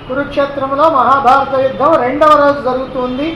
కురుక్షేత్రంలో మహాభారత యుద్ధం రెండవ రోజు జరుగుతుంది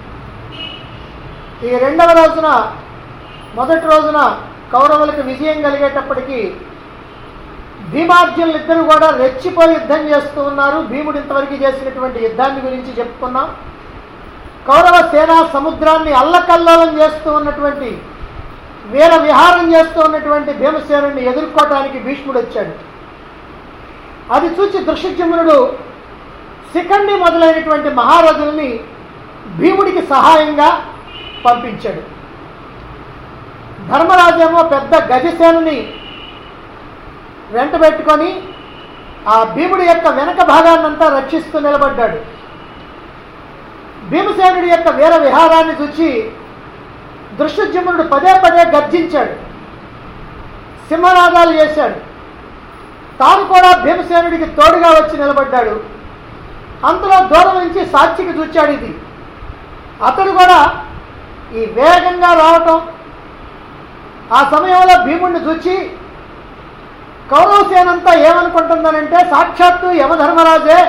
ఈ రెండవ రోజున మొదటి రోజున కౌరవులకు విజయం కలిగేటప్పటికీ భీమార్జునులు ఇద్దరు కూడా రెచ్చిపోయి యుద్ధం చేస్తూ ఉన్నారు భీముడు ఇంతవరకు చేసినటువంటి యుద్ధాన్ని గురించి చెప్పుకున్నాం కౌరవ సేనా సముద్రాన్ని అల్లకల్లోలం చేస్తూ ఉన్నటువంటి వీర విహారం చేస్తూ ఉన్నటువంటి భీమసేనుడిని ఎదుర్కోవటానికి భీష్ముడు వచ్చాడు అది చూసి దృశ్యజమునుడు శిఖండి మొదలైనటువంటి మహారాజుల్ని భీముడికి సహాయంగా పంపించాడు ధర్మరాజేమో పెద్ద గజసేనుని వెంట పెట్టుకొని ఆ భీముడి యొక్క వెనక భాగాన్నంతా రక్షిస్తూ నిలబడ్డాడు భీమసేనుడి యొక్క వీర విహారాన్ని చూచి దృశ్యజమునుడు పదే పదే గర్జించాడు సింహనాదాలు చేశాడు తాను కూడా భీమసేనుడికి తోడుగా వచ్చి నిలబడ్డాడు అంతలో దూరం నుంచి సాక్షికి చూచాడు ఇది అతడు కూడా ఈ వేగంగా రావటం ఆ సమయంలో భీముడిని చూచి కౌరవ సేనంతా ఏమనుకుంటుందనంటే సాక్షాత్తు యమధర్మరాజే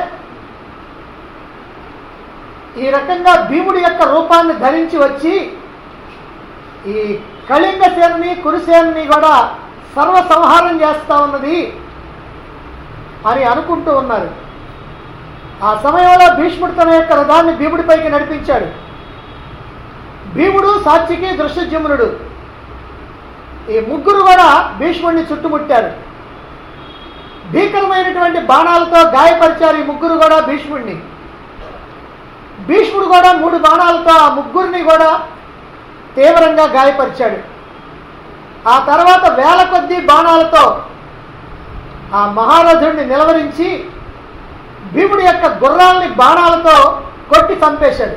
ఈ రకంగా భీముడి యొక్క రూపాన్ని ధరించి వచ్చి ఈ కళింగ సేనని కురుసేనని కూడా సర్వ సంహారం చేస్తా ఉన్నది అని అనుకుంటూ ఉన్నారు ఆ సమయంలో భీష్ముడు తన యొక్క రథాన్ని భీముడిపైకి నడిపించాడు భీముడు సాక్షికి దృశ్యజమునుడు ఈ ముగ్గురు కూడా భీష్ముడిని చుట్టుముట్టారు భీకరమైనటువంటి బాణాలతో గాయపరిచారు ఈ ముగ్గురు కూడా భీష్ముడిని భీష్ముడు కూడా మూడు బాణాలతో ఆ ముగ్గురిని కూడా తీవ్రంగా గాయపరిచాడు ఆ తర్వాత వేల కొద్దీ బాణాలతో ఆ మహారథుడిని నిలవరించి భీముడి యొక్క గుర్రాలని బాణాలతో కొట్టి చంపేశాడు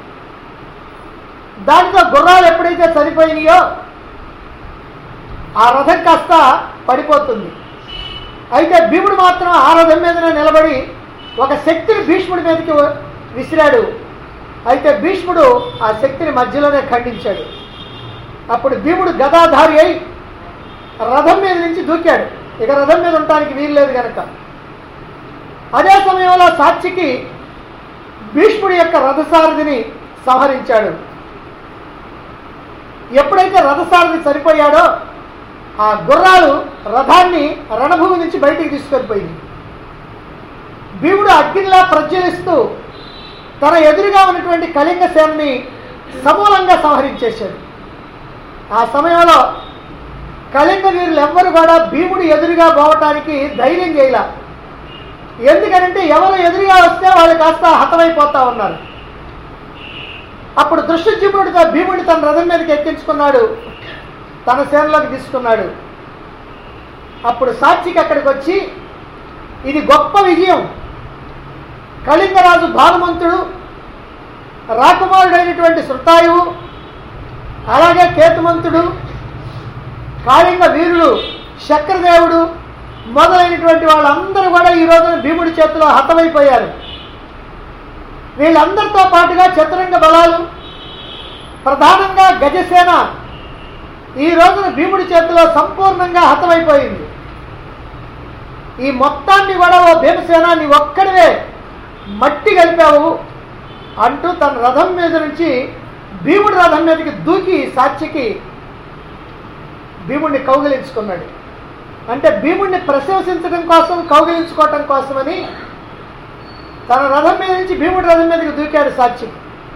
దానితో గుర్రాలు ఎప్పుడైతే చనిపోయినాయో ఆ రథం కాస్త పడిపోతుంది అయితే భీముడు మాత్రం ఆ రథం మీదనే నిలబడి ఒక శక్తిని భీష్ముడి మీదకి విసిరాడు అయితే భీష్ముడు ఆ శక్తిని మధ్యలోనే ఖండించాడు అప్పుడు భీముడు గదాధారి అయి రథం మీద నుంచి దూకాడు ఇక రథం మీద ఉండటానికి వీలు లేదు కనుక అదే సమయంలో సాక్షికి భీష్ముడి యొక్క రథసారథిని సంహరించాడు ఎప్పుడైతే రథసారథి చనిపోయాడో ఆ గుర్రాలు రథాన్ని రణభూమి నుంచి బయటికి తీసుకొని పోయింది భీముడు అగ్నిలా ప్రజ్వలిస్తూ తన ఎదురుగా ఉన్నటువంటి కళింగ సేనని సమూలంగా సంహరించేశాడు ఆ సమయంలో కళింగ వీరులు ఎవ్వరు కూడా భీముడు ఎదురుగా పోవటానికి ధైర్యం చేయలే ఎందుకనంటే ఎవరు ఎదురుగా వస్తే వాళ్ళు కాస్త హతమైపోతా ఉన్నారు అప్పుడు దృశ్యజీవుడితో భీముడి తన రథం మీదకి ఎక్కించుకున్నాడు తన సేనలోకి తీసుకున్నాడు అప్పుడు సాక్షికి అక్కడికి వచ్చి ఇది గొప్ప విజయం కళింగరాజు భానుమంతుడు రాకుమారుడైనటువంటి శృతాయువు అలాగే కేతుమంతుడు కాళింగ వీరుడు శక్రదేవుడు మొదలైనటువంటి వాళ్ళందరూ కూడా ఈ రోజున భీముడి చేతిలో హతమైపోయారు వీళ్ళందరితో పాటుగా చతురంగ బలాలు ప్రధానంగా గజసేన ఈ రోజున భీముడి చేతిలో సంపూర్ణంగా హతమైపోయింది ఈ మొత్తాన్ని కూడా ఓ భీమసేన నీ ఒక్కడివే మట్టి కలిపావు అంటూ తన రథం మీద నుంచి భీముడి రథం మీదకి దూకి సాక్షికి భీముడిని కౌగిలించుకున్నాడు అంటే భీముడిని ప్రశంసించడం కోసం కౌగిలించుకోవటం కోసమని తన రథం మీద నుంచి భీముడి రథం మీదకి దూకాడు సాక్షి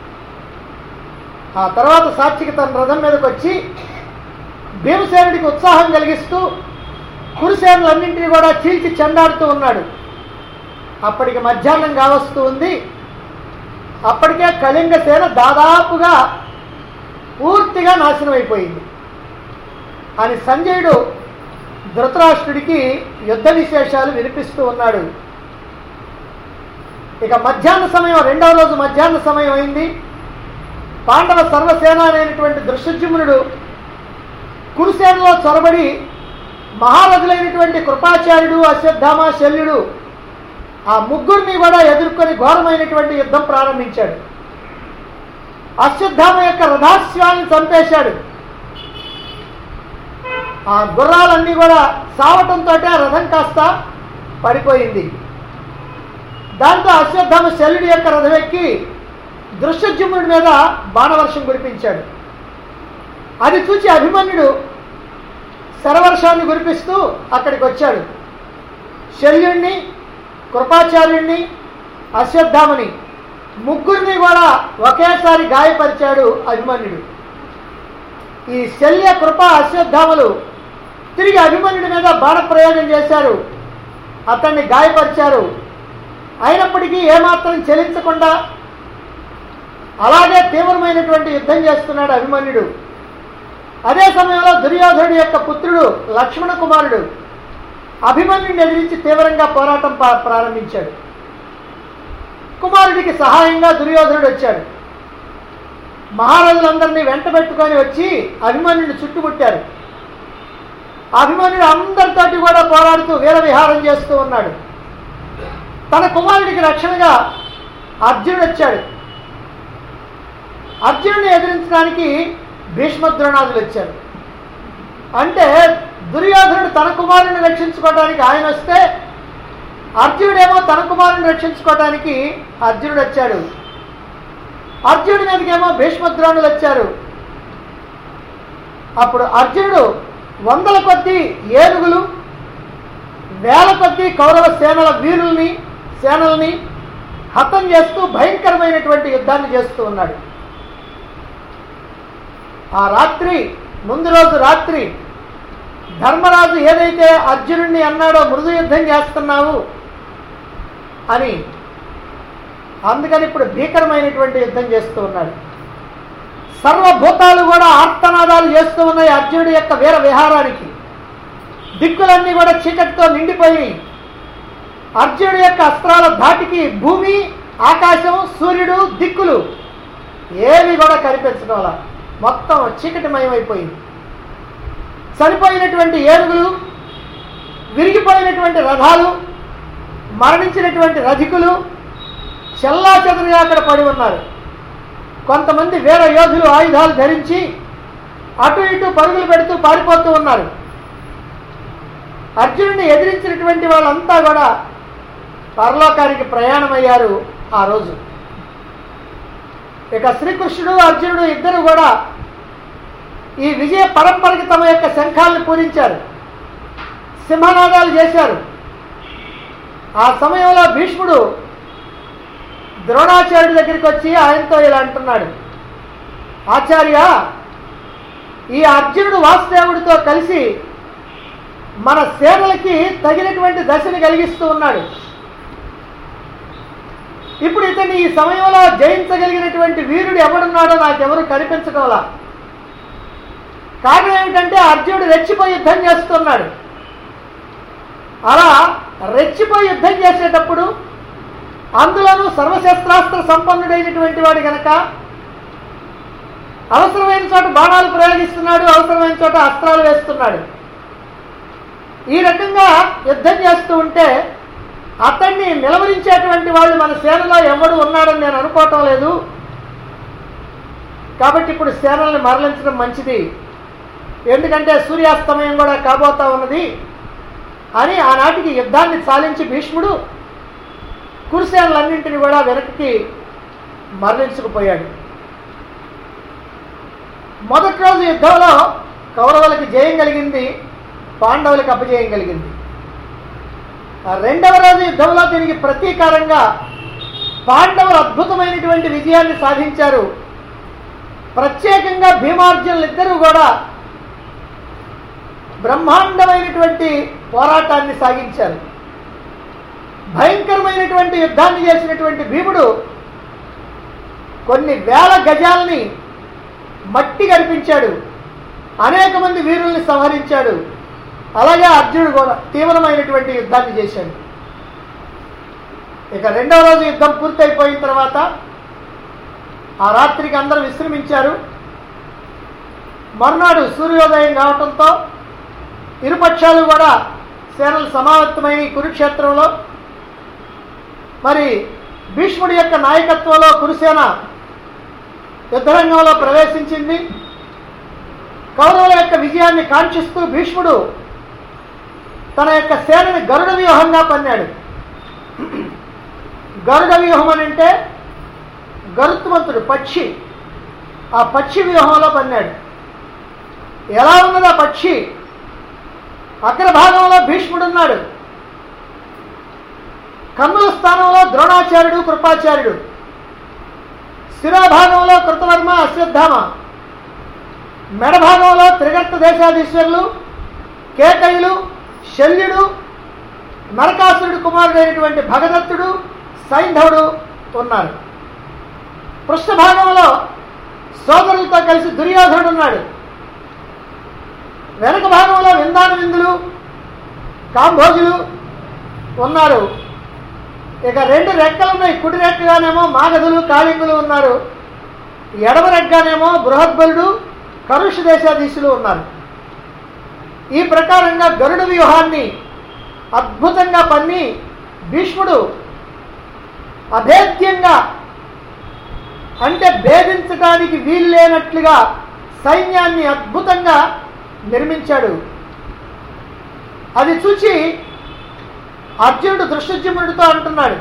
ఆ తర్వాత సాక్షికి తన రథం మీదకి వచ్చి భీమసేనుడికి ఉత్సాహం కలిగిస్తూ కురుసేనులన్నింటినీ కూడా చీల్చి చెండాడుతూ ఉన్నాడు అప్పటికి మధ్యాహ్నం కావస్తూ ఉంది అప్పటికే కళింగ సేన దాదాపుగా పూర్తిగా నాశనం అయిపోయింది అని సంజయుడు ధృతరాష్ట్రుడికి యుద్ధ విశేషాలు వినిపిస్తూ ఉన్నాడు ఇక మధ్యాహ్న సమయం రెండవ రోజు మధ్యాహ్న సమయం అయింది పాండవ సర్వసేన అనేటువంటి దృశ్యజుమ్నుడు కురుసేనలో చొరబడి మహారథులైనటువంటి కృపాచార్యుడు అశ్వత్థామ శల్యుడు ఆ ముగ్గురిని కూడా ఎదుర్కొని ఘోరమైనటువంటి యుద్ధం ప్రారంభించాడు అశ్వత్థామ యొక్క రథాశ్వాన్ని చంపేశాడు ఆ గుర్రాలన్నీ కూడా సావటంతో ఆ రథం కాస్త పడిపోయింది దాంతో అశ్వత్థామ శల్యుడి యొక్క రథం ఎక్కి దృశ్యజుమ్ముడి మీద బాణవర్షం కురిపించాడు అది చూసి అభిమన్యుడు శరవర్షాన్ని కురిపిస్తూ అక్కడికి వచ్చాడు శల్యుణ్ణి కృపాచార్యుణ్ణి అశ్వత్థామని ముగ్గురిని కూడా ఒకేసారి గాయపరిచాడు అభిమన్యుడు ఈ శల్య కృప అశ్వత్థామలు తిరిగి అభిమన్యుడి మీద బాణప్రయోగం చేశారు అతన్ని గాయపరిచారు అయినప్పటికీ ఏమాత్రం చెలించకుండా అలాగే తీవ్రమైనటువంటి యుద్ధం చేస్తున్నాడు అభిమన్యుడు అదే సమయంలో దుర్యోధనుడి యొక్క పుత్రుడు లక్ష్మణ కుమారుడు అభిమన్యుడిని ఎదిరించి తీవ్రంగా పోరాటం పా- ప్రారంభించాడు కుమారుడికి సహాయంగా దుర్యోధనుడు వచ్చాడు మహారాజులందరినీ వెంట పెట్టుకొని వచ్చి అభిమన్యుడిని చుట్టుముట్టారు అభిమన్యుడు అందరితోటి కూడా పోరాడుతూ వీర విహారం చేస్తూ ఉన్నాడు తన కుమారుడికి రక్షణగా అర్జునుడు వచ్చాడు అర్జునుడిని ఎదిరించడానికి భీష్మద్రోణాదులు వచ్చారు అంటే దుర్యోధనుడు తన కుమారుని రక్షించుకోవడానికి ఆయన వస్తే అర్జునుడేమో తన కుమారుని రక్షించుకోవడానికి అర్జునుడు వచ్చాడు అర్జునుడి మీదకేమో భీష్మద్రోణులు వచ్చారు అప్పుడు అర్జునుడు వందల కొద్దీ ఏనుగులు వేల కొద్దీ కౌరవ సేనల వీరుల్ని సేనల్ని హతం చేస్తూ భయంకరమైనటువంటి యుద్ధాన్ని చేస్తూ ఉన్నాడు ఆ రాత్రి ముందు రోజు రాత్రి ధర్మరాజు ఏదైతే అర్జునుడిని అన్నాడో మృదు యుద్ధం చేస్తున్నావు అని అందుకని ఇప్పుడు భీకరమైనటువంటి యుద్ధం చేస్తూ ఉన్నాడు సర్వభూతాలు కూడా ఆర్తనాదాలు చేస్తూ ఉన్నాయి అర్జునుడి యొక్క వీర విహారానికి దిక్కులన్నీ కూడా చీకటితో నిండిపోయి అర్జునుడి యొక్క అస్త్రాల ధాటికి భూమి ఆకాశం సూర్యుడు దిక్కులు ఏవి కూడా కనిపించడం మొత్తం చీకటిమయమైపోయింది చనిపోయినటువంటి ఏనుగులు విరిగిపోయినటువంటి రథాలు మరణించినటువంటి రధికులు చెల్లా చెదరుగా అక్కడ పడి ఉన్నారు కొంతమంది వీర యోధులు ఆయుధాలు ధరించి అటు ఇటు పరుగులు పెడుతూ పారిపోతూ ఉన్నారు అర్జునుడిని ఎదిరించినటువంటి వాళ్ళంతా కూడా పరలోకానికి ప్రయాణమయ్యారు ఆ రోజు ఇక శ్రీకృష్ణుడు అర్జునుడు ఇద్దరు కూడా ఈ విజయ పరంపరకి తమ యొక్క శంఖాలను పూరించారు సింహనాదాలు చేశారు ఆ సమయంలో భీష్ముడు ద్రోణాచార్యుడి దగ్గరికి వచ్చి ఆయనతో ఇలా అంటున్నాడు ఆచార్య ఈ అర్జునుడు వాసుదేవుడితో కలిసి మన సేనలకి తగినటువంటి దశని కలిగిస్తూ ఉన్నాడు ఇప్పుడు ఇతన్ని ఈ సమయంలో జయించగలిగినటువంటి వీరుడు ఎవడున్నాడో నాకెవరు కనిపించడంలా కారణం ఏమిటంటే అర్జునుడు రెచ్చిపోయి యుద్ధం చేస్తున్నాడు అలా రెచ్చిపోయి యుద్ధం చేసేటప్పుడు అందులోనూ సర్వశస్త్రాస్త్ర సంపన్నుడైనటువంటి వాడు గనక అవసరమైన చోట బాణాలు ప్రయోగిస్తున్నాడు అవసరమైన చోట అస్త్రాలు వేస్తున్నాడు ఈ రకంగా యుద్ధం చేస్తూ ఉంటే అతన్ని నిలవరించేటువంటి వాళ్ళు మన సేనలో ఎవడు ఉన్నాడని నేను అనుకోవటం లేదు కాబట్టి ఇప్పుడు సేనల్ని మరలించడం మంచిది ఎందుకంటే సూర్యాస్తమయం కూడా కాబోతా ఉన్నది అని ఆనాటికి యుద్ధాన్ని సాధించి భీష్ముడు కురుసేనలన్నింటినీ కూడా వెనక్కి మరలించుకుపోయాడు మొదటి రోజు యుద్ధంలో కౌరవులకి జయం కలిగింది పాండవులకు అపజయం కలిగింది ఆ రెండవ రోజు యుద్ధంలో దీనికి ప్రతీకారంగా పాండవులు అద్భుతమైనటువంటి విజయాన్ని సాధించారు ప్రత్యేకంగా భీమార్జునులు ఇద్దరూ కూడా బ్రహ్మాండమైనటువంటి పోరాటాన్ని సాగించారు భయంకరమైనటువంటి యుద్ధాన్ని చేసినటువంటి భీముడు కొన్ని వేల గజాలని మట్టి కనిపించాడు అనేక మంది వీరుల్ని సంహరించాడు అలాగే అర్జునుడు కూడా తీవ్రమైనటువంటి యుద్ధాన్ని చేశాడు ఇక రెండవ రోజు యుద్ధం పూర్తయిపోయిన తర్వాత ఆ రాత్రికి అందరూ విశ్రమించారు మర్నాడు సూర్యోదయం కావటంతో ఇరుపక్షాలు కూడా సేనలు సమావేతమైన ఈ కురుక్షేత్రంలో మరి భీష్ముడి యొక్క నాయకత్వంలో కురుసేన యుద్ధరంగంలో ప్రవేశించింది కౌరవుల యొక్క విజయాన్ని కాంక్షిస్తూ భీష్ముడు తన యొక్క సేనని గరుడ వ్యూహంగా పన్నాడు గరుడ వ్యూహం అని అంటే గరుత్మంతుడు పక్షి ఆ పక్షి వ్యూహంలో పన్నాడు ఎలా ఉన్నది ఆ పక్షి అగ్రభాగంలో భీష్ముడున్నాడు కన్నుల స్థానంలో ద్రోణాచార్యుడు కృపాచార్యుడు శిరోభాగంలో కృతవర్మ అశ్వత్థామ మెడభాగంలో త్రిగర్త దేశాధీశ్వరులు కేకయులు శల్యుడు నరకాసురుడు కుమారుడైనటువంటి భగదత్తుడు సైంధవుడు ఉన్నారు పృష్ఠభాగంలో సోదరులతో కలిసి దుర్యోధనుడు ఉన్నాడు వెనక భాగంలో విందాన విందులు కాంభోజులు ఉన్నారు ఇక రెండు రెక్కలు ఉన్నాయి కుడి రెక్కగానేమో మాగధులు కాళింగులు ఉన్నారు ఎడమ రెక్కగానేమో బృహద్బలుడు కరుష దేశాధీశులు ఉన్నారు ఈ ప్రకారంగా గరుడ వ్యూహాన్ని అద్భుతంగా పన్ని భీష్ముడు అభేద్యంగా అంటే భేదించడానికి వీలు లేనట్లుగా సైన్యాన్ని అద్భుతంగా నిర్మించాడు అది చూచి అర్జునుడు దృష్టజ్యుమ్నుడితో అంటున్నాడు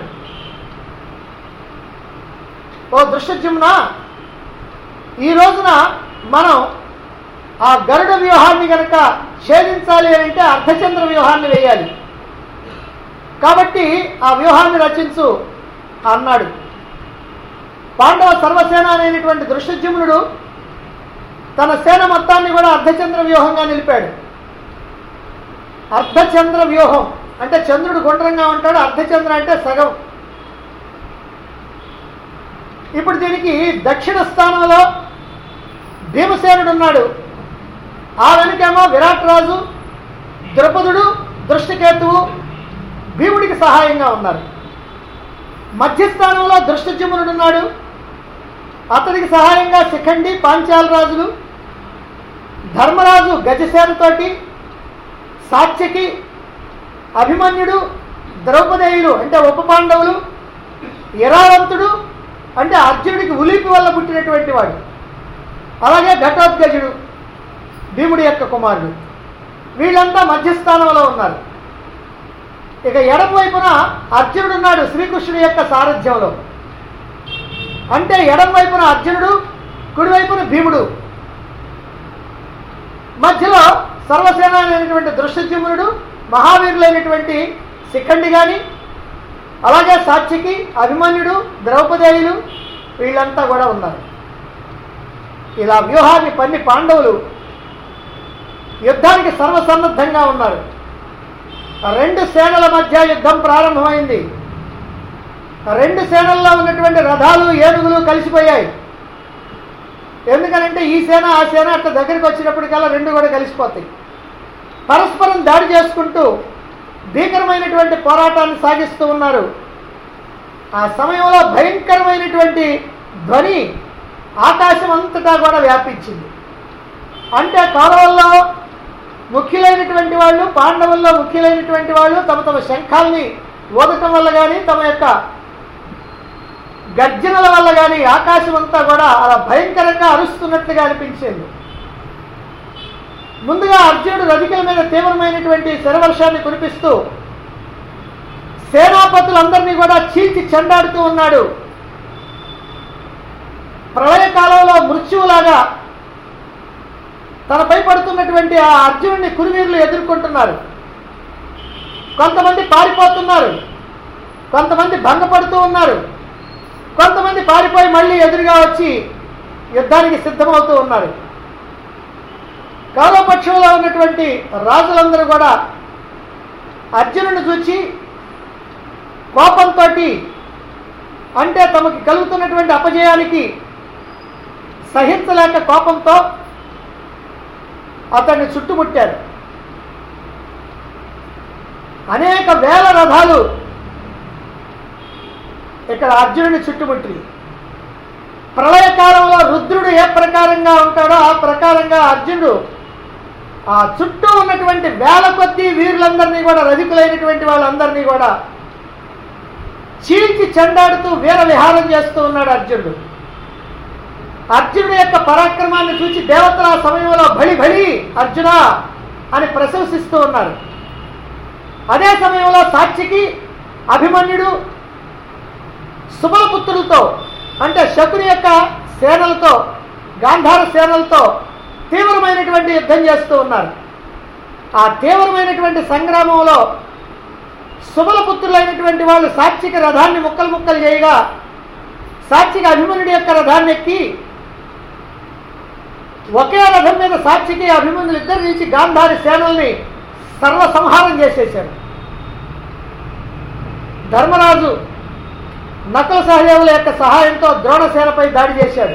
ఓ దృష్టజ్యుమ్న ఈ రోజున మనం ఆ గరుడ వ్యూహాన్ని కనుక ఛేదించాలి అని అంటే అర్ధచంద్ర వ్యూహాన్ని వేయాలి కాబట్టి ఆ వ్యూహాన్ని రచించు అన్నాడు పాండవ సర్వసేన అనేటువంటి దృష్టజ్యుమ్నుడు తన సేన మొత్తాన్ని కూడా అర్ధచంద్ర వ్యూహంగా నిలిపాడు అర్ధచంద్ర వ్యూహం అంటే చంద్రుడు గుండ్రంగా ఉంటాడు అర్ధచంద్ర అంటే సగం ఇప్పుడు దీనికి దక్షిణ స్థానంలో భీమసేనుడు ఉన్నాడు ఆ వెనుకేమో విరాట్ రాజు ద్రౌపదుడు దృష్టకేతువు భీముడికి సహాయంగా ఉన్నారు మధ్యస్థానంలో దృష్టజమునుడు ఉన్నాడు అతడికి సహాయంగా శిఖండి పాంచాల రాజులు ధర్మరాజు గజసేనతోటి సాత్యకి అభిమన్యుడు ద్రౌపదేయులు అంటే ఉప పాండవులు ఇరావంతుడు అంటే అర్జునుడికి ఉలిపి వల్ల పుట్టినటువంటి వాడు అలాగే ఘటోద్గజుడు భీముడి యొక్క కుమారుడు వీళ్ళంతా మధ్యస్థానంలో ఉన్నారు ఇక ఎడమ వైపున అర్జునుడు ఉన్నాడు శ్రీకృష్ణుడి యొక్క సారథ్యంలో అంటే ఎడమ వైపున అర్జునుడు కుడివైపున భీముడు మధ్యలో సర్వసేన అనేటువంటి దృశ్యజమునుడు మహావీరులైనటువంటి శిఖండి కానీ అలాగే సాక్షికి అభిమన్యుడు ద్రౌపదేయులు వీళ్ళంతా కూడా ఉన్నారు ఇలా వ్యూహాన్ని పన్ని పాండవులు యుద్ధానికి సర్వసన్నద్ధంగా ఉన్నారు రెండు సేనల మధ్య యుద్ధం ప్రారంభమైంది రెండు సేనల్లో ఉన్నటువంటి రథాలు ఏనుగులు కలిసిపోయాయి ఎందుకనంటే ఈ సేన ఆ సేన అట్లా దగ్గరికి వచ్చినప్పటికల్లా రెండు కూడా కలిసిపోతాయి పరస్పరం దాడి చేసుకుంటూ భీకరమైనటువంటి పోరాటాన్ని సాగిస్తూ ఉన్నారు ఆ సమయంలో భయంకరమైనటువంటి ధ్వని ఆకాశం అంతటా కూడా వ్యాపించింది అంటే కౌరవుల్లో ముఖ్యులైనటువంటి వాళ్ళు పాండవుల్లో ముఖ్యులైనటువంటి వాళ్ళు తమ తమ శంఖాల్ని ఊదటం వల్ల కానీ తమ యొక్క గర్జనల వల్ల కానీ ఆకాశం అంతా కూడా అలా భయంకరంగా అరుస్తున్నట్లుగా అనిపించింది ముందుగా అర్జునుడు రధికల మీద తీవ్రమైనటువంటి శరవర్షాన్ని కురిపిస్తూ సేనాపతులందరినీ కూడా చీల్చి చెండాడుతూ ఉన్నాడు ప్రళయకాలంలో మృత్యువులాగా తనపై పడుతున్నటువంటి ఆ అర్జునుడిని కురువీరులు ఎదుర్కొంటున్నారు కొంతమంది పారిపోతున్నారు కొంతమంది భంగపడుతూ ఉన్నారు కొంతమంది పారిపోయి మళ్ళీ ఎదురుగా వచ్చి యుద్ధానికి సిద్ధమవుతూ ఉన్నారు కౌరవపక్షంలో ఉన్నటువంటి రాజులందరూ కూడా అర్జునుడిని చూచి కోపంతో అంటే తమకి కలుగుతున్నటువంటి అపజయానికి సహించలేక కోపంతో అతన్ని చుట్టుముట్టారు అనేక వేల రథాలు ఇక్కడ అర్జునుడిని చుట్టుముట్టి ప్రళయకాలంలో రుద్రుడు ఏ ప్రకారంగా ఉంటాడో ఆ ప్రకారంగా అర్జునుడు ఆ చుట్టూ ఉన్నటువంటి వేల కొద్దీ వీరులందరినీ కూడా రధికులైనటువంటి వాళ్ళందరినీ కూడా చీల్చి చెండాడుతూ వీర విహారం చేస్తూ ఉన్నాడు అర్జునుడు అర్జునుడి యొక్క పరాక్రమాన్ని చూసి దేవతల ఆ సమయంలో బలి బలి అర్జున అని ప్రశంసిస్తూ ఉన్నారు అదే సమయంలో సాక్షికి అభిమన్యుడు సుబలపుత్రులతో అంటే శకుని యొక్క సేనలతో గాంధార సేనలతో తీవ్రమైనటువంటి యుద్ధం చేస్తూ ఉన్నారు ఆ తీవ్రమైనటువంటి సంగ్రామంలో సుబలపుత్రులైనటువంటి వాళ్ళు సాక్షిక రథాన్ని ముక్కలు ముక్కలు చేయగా సాక్షిక అభిమన్యుడి యొక్క రథాన్ని ఎక్కి ఒకే రథం మీద సాక్షికి అభిమన్యులు ఇద్దరు నుంచి గాంధారి సేనల్ని సర్వసంహారం చేసేశారు ధర్మరాజు నకుల సహదేవుల యొక్క సహాయంతో ద్రోణసేనపై దాడి చేశాడు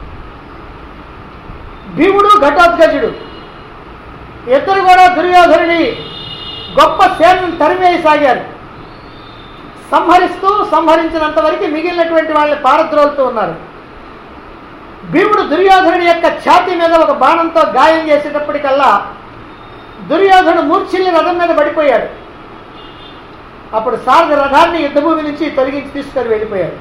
భీముడు ఘటోత్కజుడు ఇద్దరు కూడా దుర్యోధనుడి గొప్ప సేనను తరిమేయసాగారు సంహరిస్తూ సంహరించినంత వరకు మిగిలినటువంటి వాళ్ళని పారద్రోలుతూ ఉన్నారు భీముడు దుర్యోధనుడి యొక్క ఛాతీ మీద ఒక బాణంతో గాయం చేసేటప్పటికల్లా దుర్యోధనుడు మూర్ఛిల్ని రథం మీద పడిపోయాడు అప్పుడు సారథి రథాన్ని యుద్ధభూమి నుంచి తొలగించి తీసుకొని వెళ్ళిపోయాడు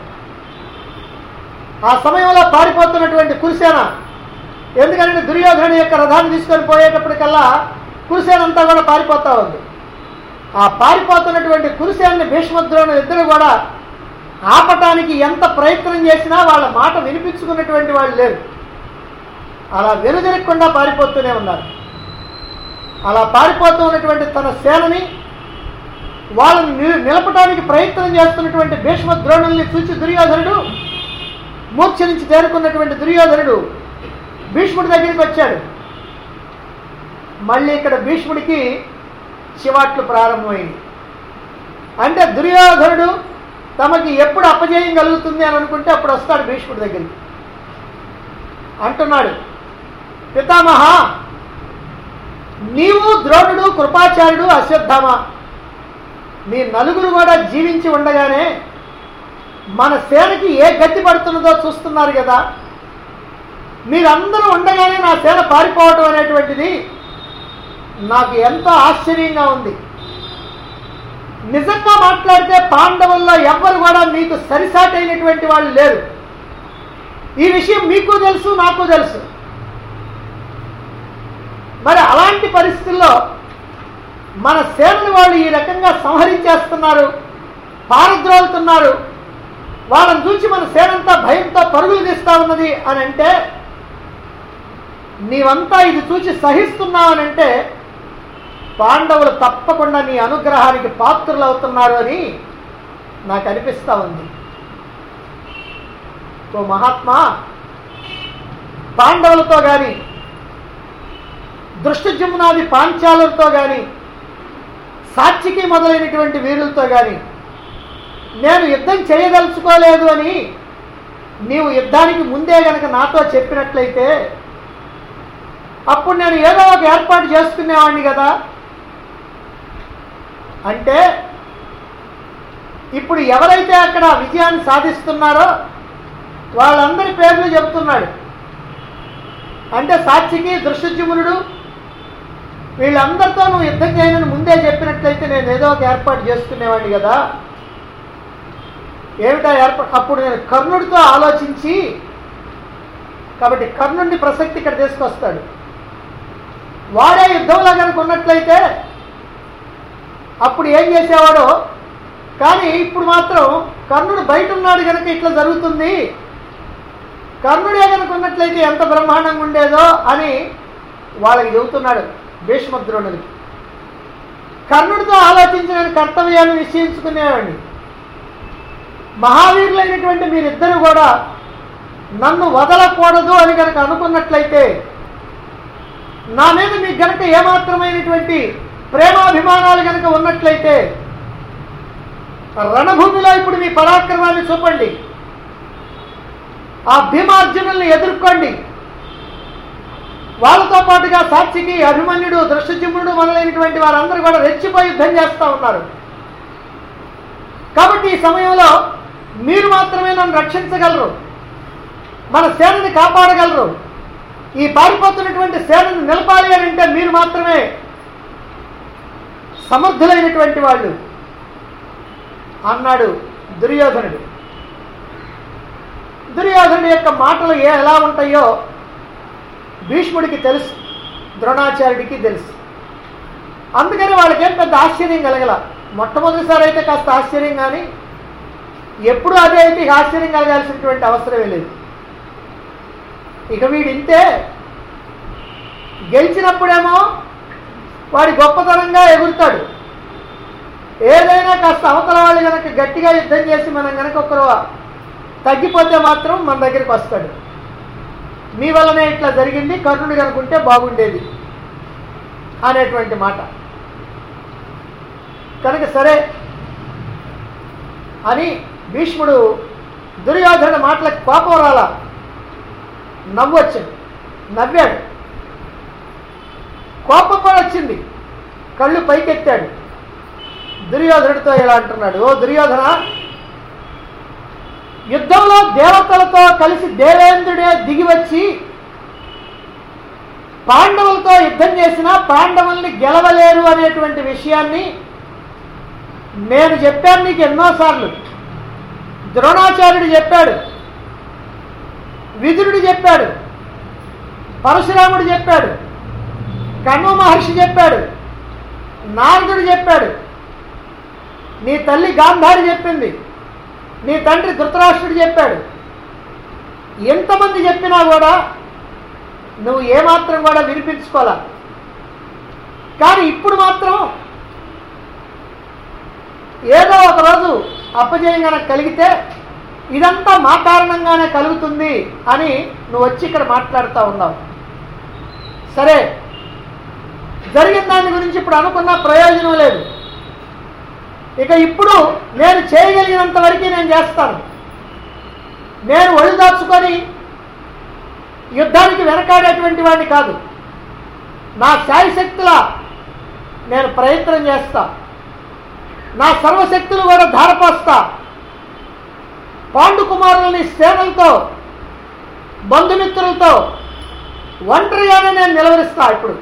ఆ సమయంలో పారిపోతున్నటువంటి కురుసేన ఎందుకంటే దుర్యోధనుడి యొక్క రథాన్ని తీసుకొని పోయేటప్పటికల్లా కురుసేన అంతా కూడా పారిపోతా ఉంది ఆ పారిపోతున్నటువంటి కురుసేనని భీష్మద్రోణులు ఇద్దరు కూడా ఆపటానికి ఎంత ప్రయత్నం చేసినా వాళ్ళ మాట వినిపించుకున్నటువంటి వాళ్ళు లేరు అలా వెనుదిరగకుండా పారిపోతూనే ఉన్నారు అలా పారిపోతూ ఉన్నటువంటి తన సేనని వాళ్ళని నిల- నిలపడానికి ప్రయత్నం చేస్తున్నటువంటి భీష్మ ద్రోణుల్ని చూసి దుర్యోధనుడు మూర్ఛ నుంచి తేరుకున్నటువంటి దుర్యోధనుడు భీష్ముడి దగ్గరికి వచ్చాడు మళ్ళీ ఇక్కడ భీష్ముడికి చివాట్లు ప్రారంభమైంది అంటే దుర్యోధనుడు తమకి ఎప్పుడు అపజయం కలుగుతుంది అని అనుకుంటే అప్పుడు వస్తాడు భీష్ముడి దగ్గరికి అంటున్నాడు పితామహ నీవు ద్రోణుడు కృపాచార్యుడు అశ్వత్థామ మీ నలుగురు కూడా జీవించి ఉండగానే మన సేనకి ఏ గతి పడుతున్నదో చూస్తున్నారు కదా మీరందరూ ఉండగానే నా సేన పారిపోవటం అనేటువంటిది నాకు ఎంతో ఆశ్చర్యంగా ఉంది నిజంగా మాట్లాడితే పాండవుల్లో ఎవ్వరు కూడా మీకు సరిసాటి అయినటువంటి వాళ్ళు లేరు ఈ విషయం మీకు తెలుసు నాకు తెలుసు మరి అలాంటి పరిస్థితుల్లో మన సేనని వాళ్ళు ఈ రకంగా సంహరించేస్తున్నారు పారద్రోలుతున్నారు వాళ్ళని చూసి మన సేనంతా భయంతో పరుగులు తీస్తా ఉన్నది అని అంటే నీవంతా ఇది చూసి సహిస్తున్నావనంటే పాండవులు తప్పకుండా నీ అనుగ్రహానికి పాత్రులు అవుతున్నారు అని నాకు అనిపిస్తా ఉంది ఓ మహాత్మా పాండవులతో కానీ దృష్టజమునాది పాంచాలతో కానీ సాక్షికి మొదలైనటువంటి వీరులతో కానీ నేను యుద్ధం చేయదలుచుకోలేదు అని నీవు యుద్ధానికి ముందే గనక నాతో చెప్పినట్లయితే అప్పుడు నేను ఏదో ఒక ఏర్పాటు చేసుకునేవాడిని కదా అంటే ఇప్పుడు ఎవరైతే అక్కడ విజయాన్ని సాధిస్తున్నారో వాళ్ళందరి పేర్లు చెబుతున్నాడు అంటే సాక్షికి దృశ్యజుమునుడు వీళ్ళందరితో నువ్వు యుద్ధం చేయనని ముందే చెప్పినట్లయితే నేను ఏదో ఒక ఏర్పాటు చేసుకునేవాడిని కదా ఏమిటా ఏర్పాటు అప్పుడు నేను కర్ణుడితో ఆలోచించి కాబట్టి కర్ణుడిని ప్రసక్తి ఇక్కడ తీసుకొస్తాడు వాడే యుద్ధంలో కనుక ఉన్నట్లయితే అప్పుడు ఏం చేసేవాడో కానీ ఇప్పుడు మాత్రం కర్ణుడు బయట ఉన్నాడు కనుక ఇట్లా జరుగుతుంది కర్ణుడే కనుక ఉన్నట్లయితే ఎంత బ్రహ్మాండంగా ఉండేదో అని వాళ్ళకి చెబుతున్నాడు భీష్మద్రోణుడికి కర్ణుడితో ఆలోచించి నేను కర్తవ్యాన్ని నిశ్చయించుకునేవాడిని మహావీరులైనటువంటి మీరిద్దరూ కూడా నన్ను వదలకూడదు అని కనుక అనుకున్నట్లయితే నా మీద మీకు గనక ఏమాత్రమైనటువంటి ప్రేమాభిమానాలు గనక ఉన్నట్లయితే రణభూమిలో ఇప్పుడు మీ పరాక్రమాన్ని చూపండి ఆ భీమార్జునుల్ని ఎదుర్కోండి వాళ్ళతో పాటుగా సాక్షికి అభిమన్యుడు దృష్టజిమ్ముడు మొదలైనటువంటి వారందరూ కూడా రెచ్చిపోయి యుద్ధం చేస్తూ ఉన్నారు కాబట్టి ఈ సమయంలో మీరు మాత్రమే నన్ను రక్షించగలరు మన సేనని కాపాడగలరు ఈ పారిపోతున్నటువంటి సేనను నిలపాలి అని అంటే మీరు మాత్రమే సమర్థులైనటువంటి వాళ్ళు అన్నాడు దుర్యోధనుడు దుర్యోధనుడి యొక్క మాటలు ఏ ఎలా ఉంటాయో భీష్ముడికి తెలుసు ద్రోణాచార్యుడికి తెలుసు అందుకని వాళ్ళకేం పెద్ద ఆశ్చర్యం కలగల మొట్టమొదటిసారి అయితే కాస్త ఆశ్చర్యం కానీ ఎప్పుడు అదే అయితే ఇక ఆశ్చర్యం కలగాల్సినటువంటి అవసరమే లేదు ఇక వీడు ఇంతే గెలిచినప్పుడేమో వాడి గొప్పతనంగా ఎగురుతాడు ఏదైనా కాస్త అవతల వాళ్ళు కనుక గట్టిగా యుద్ధం చేసి మనం కనుక ఒకరు తగ్గిపోతే మాత్రం మన దగ్గరికి వస్తాడు మీ వల్లనే ఇట్లా జరిగింది కర్ణుడు కనుకుంటే బాగుండేది అనేటువంటి మాట కనుక సరే అని భీష్ముడు దుర్యోధన మాటలకు కోపం రాలా నవ్వు వచ్చింది నవ్వాడు కోపం కూడా వచ్చింది కళ్ళు పైకెత్తాడు దుర్యోధనుడితో ఇలా అంటున్నాడు ఓ దుర్యోధన యుద్ధంలో దేవతలతో కలిసి దేవేంద్రుడే దిగి వచ్చి పాండవులతో యుద్ధం చేసినా పాండవుల్ని గెలవలేరు అనేటువంటి విషయాన్ని నేను చెప్పాను నీకు ఎన్నోసార్లు ద్రోణాచార్యుడు చెప్పాడు విదురుడు చెప్పాడు పరశురాముడు చెప్పాడు కణ్వ మహర్షి చెప్పాడు నారదుడు చెప్పాడు నీ తల్లి గాంధారి చెప్పింది నీ తండ్రి ధృతరాష్ట్రుడు చెప్పాడు ఎంతమంది చెప్పినా కూడా నువ్వు ఏమాత్రం కూడా వినిపించుకోలే కానీ ఇప్పుడు మాత్రం ఏదో ఒక రోజు అప్పజయం కనుక కలిగితే ఇదంతా మా కారణంగానే కలుగుతుంది అని నువ్వు వచ్చి ఇక్కడ మాట్లాడుతూ ఉన్నావు సరే జరిగిన దాని గురించి ఇప్పుడు అనుకున్న ప్రయోజనం లేదు ఇక ఇప్పుడు నేను చేయగలిగినంత వరకు నేను చేస్తాను నేను ఒళ్ళు దాచుకొని యుద్ధానికి వెనకాడేటువంటి వాడిని కాదు నా శాయశక్తుల నేను ప్రయత్నం చేస్తా నా సర్వశక్తులు కూడా ధారపోస్తా పాండు కుమారులని సేనలతో బంధుమిత్రులతో ఒంటరిగానే నేను నిలవరిస్తా ఇప్పుడు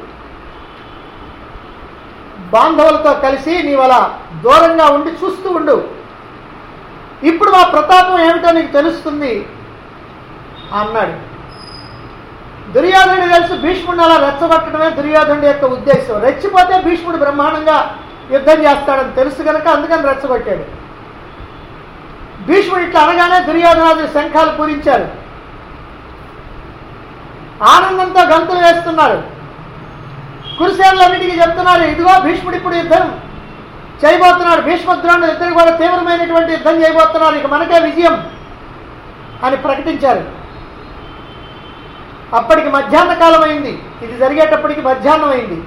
బాంధవులతో కలిసి నీవల దూరంగా ఉండి చూస్తూ ఉండు ఇప్పుడు మా ప్రతాపం ఏమిటో నీకు తెలుస్తుంది అన్నాడు దుర్యోధనుడు తెలుసు భీష్ముడిని అలా రెచ్చగొట్టడమే దుర్యోధనుడి యొక్క ఉద్దేశం రెచ్చిపోతే భీష్ముడు బ్రహ్మాండంగా యుద్ధం చేస్తాడని తెలుసు కనుక అందుకని రెచ్చగొట్టాడు భీష్ముడు ఇట్లా అనగానే దుర్యోధనాదులు శంఖాలు పూరించారు ఆనందంతో గంతులు వేస్తున్నారు కురుసేనులన్నిటికీ చెప్తున్నారు ఇదిగో భీష్ముడు ఇప్పుడు యుద్ధం చేయబోతున్నాడు భీష్మద్రోణుడు ఇద్దరు కూడా తీవ్రమైనటువంటి యుద్ధం చేయబోతున్నారు ఇక మనకే విజయం అని ప్రకటించారు అప్పటికి మధ్యాహ్న కాలం అయింది ఇది జరిగేటప్పటికి మధ్యాహ్నం అయింది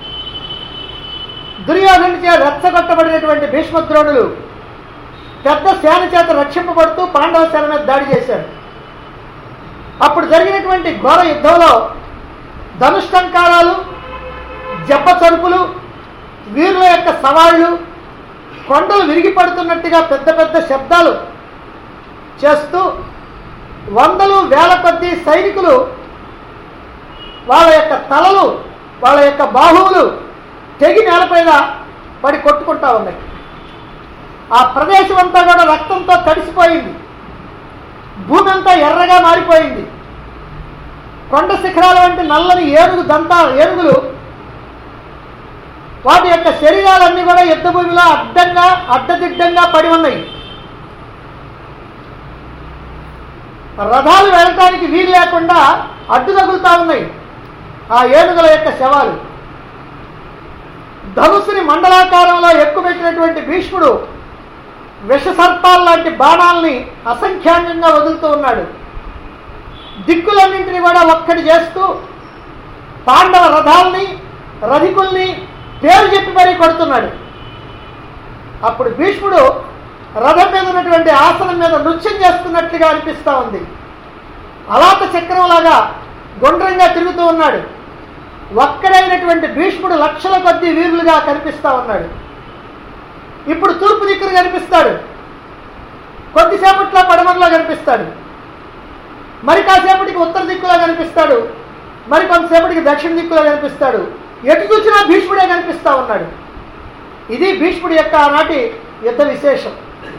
దుర్యోధను చే రెచ్చగొట్టబడినటువంటి భీష్మద్రోణులు పెద్ద సేన చేత రక్షింపబడుతూ పాండవ సేన మీద దాడి చేశారు అప్పుడు జరిగినటువంటి ఘోర యుద్ధంలో ధనుష్టంకారాలు జబ్బ చరుపులు వీరుల యొక్క సవాళ్లు కొండలు విరిగిపడుతున్నట్టుగా పెద్ద పెద్ద శబ్దాలు చేస్తూ వందలు వేల కొద్ది సైనికులు వాళ్ళ యొక్క తలలు వాళ్ళ యొక్క బాహువులు తెగి నేలపైన పడి కొట్టుకుంటా ఉన్నాయి ఆ ప్రదేశం అంతా కూడా రక్తంతో తడిసిపోయింది భూమి అంతా ఎర్రగా మారిపోయింది కొండ శిఖరాల వంటి నల్లని ఏనుగు దంతా ఏనుగులు వాటి యొక్క శరీరాలన్నీ కూడా యుద్ధ భూమిలో అడ్డంగా అడ్డదిడ్డంగా పడి ఉన్నాయి రథాలు వెళ్ళటానికి వీలు లేకుండా అడ్డు తగులుతా ఉన్నాయి ఆ ఏనుగుల యొక్క శవాలు ధనుసుని మండలాకారంలో ఎక్కుపెట్టినటువంటి భీష్ముడు విషసర్పాల లాంటి బాణాలని అసంఖ్యాకంగా వదులుతూ ఉన్నాడు దిక్కులన్నింటినీ కూడా ఒక్కటి చేస్తూ పాండవ రథాలని రధికుల్ని పేరు చెప్పి మరీ కొడుతున్నాడు అప్పుడు భీష్ముడు రథం మీద ఉన్నటువంటి ఆసనం మీద నృత్యం చేస్తున్నట్లుగా అనిపిస్తూ ఉంది అలాత చక్రంలాగా గుండ్రంగా తిరుగుతూ ఉన్నాడు ఒక్కడైనటువంటి భీష్ముడు లక్షల కొద్ది వీరులుగా కనిపిస్తూ ఉన్నాడు ఇప్పుడు తూర్పు దిక్కున కనిపిస్తాడు కొద్దిసేపట్లో పడమరలో కనిపిస్తాడు మరి కాసేపటికి ఉత్తర దిక్కులో కనిపిస్తాడు మరి కొంతసేపటికి దక్షిణ దిక్కులో కనిపిస్తాడు ఎటు చూసినా భీష్ముడే కనిపిస్తా ఉన్నాడు ఇది భీష్ముడి యొక్క ఆనాటి యుద్ధ విశేషం